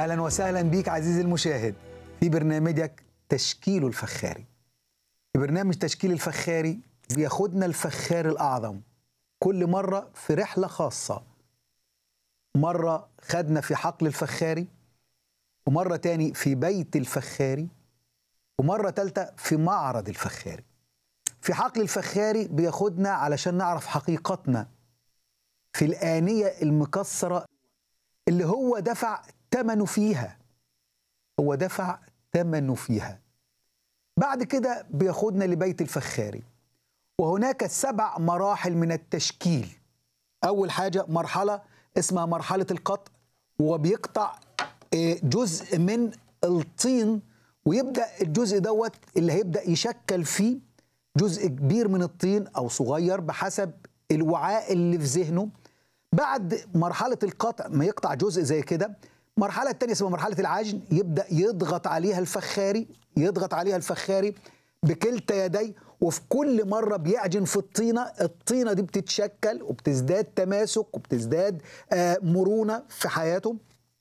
اهلا وسهلا بيك عزيزي المشاهد في برنامجك تشكيل الفخاري في برنامج تشكيل الفخاري بياخدنا الفخار الاعظم كل مره في رحله خاصه مره خدنا في حقل الفخاري ومره تاني في بيت الفخاري ومره تالته في معرض الفخاري في حقل الفخاري بياخدنا علشان نعرف حقيقتنا في الآنية المكسرة اللي هو دفع ثمنه فيها هو دفع ثمنه فيها بعد كده بياخدنا لبيت الفخاري وهناك سبع مراحل من التشكيل أول حاجة مرحلة اسمها مرحلة القطع وبيقطع جزء من الطين ويبدأ الجزء دوت اللي هيبدأ يشكل فيه جزء كبير من الطين أو صغير بحسب الوعاء اللي في ذهنه بعد مرحلة القطع ما يقطع جزء زي كده المرحلة الثانية اسمها مرحلة العجن يبدأ يضغط عليها الفخاري يضغط عليها الفخاري بكلتا يديه وفي كل مرة بيعجن في الطينة الطينة دي بتتشكل وبتزداد تماسك وبتزداد آه مرونة في حياته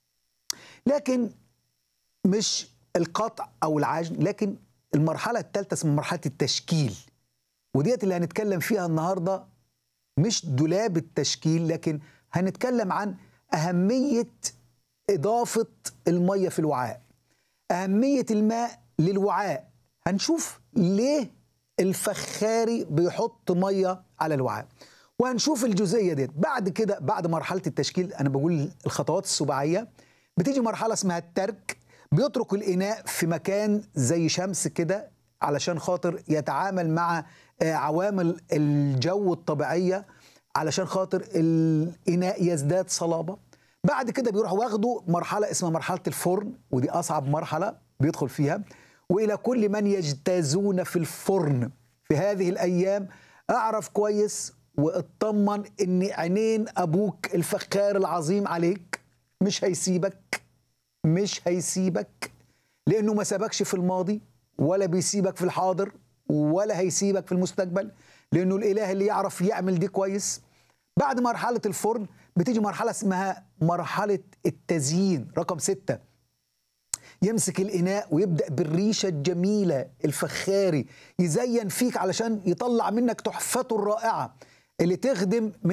لكن مش القطع أو العجن لكن المرحلة الثالثة اسمها مرحلة التشكيل وديت اللي هنتكلم فيها النهارده مش دولاب التشكيل لكن هنتكلم عن أهمية إضافة المية في الوعاء أهمية الماء للوعاء هنشوف ليه الفخاري بيحط مية على الوعاء وهنشوف الجزئية ديت بعد كده بعد مرحلة التشكيل أنا بقول الخطوات السباعية بتيجي مرحلة اسمها الترك بيترك الإناء في مكان زي شمس كده علشان خاطر يتعامل مع عوامل الجو الطبيعية علشان خاطر الإناء يزداد صلابة بعد كده بيروح واخده مرحلة اسمها مرحلة الفرن ودي أصعب مرحلة بيدخل فيها وإلى كل من يجتازون في الفرن في هذه الأيام أعرف كويس واطمن إن عينين أبوك الفخار العظيم عليك مش هيسيبك مش هيسيبك لأنه ما سابكش في الماضي ولا بيسيبك في الحاضر ولا هيسيبك في المستقبل لانه الاله اللي يعرف يعمل دي كويس بعد مرحله الفرن بتيجي مرحله اسمها مرحله التزيين رقم ستة يمسك الاناء ويبدا بالريشه الجميله الفخاري يزين فيك علشان يطلع منك تحفته الرائعه اللي تخدم من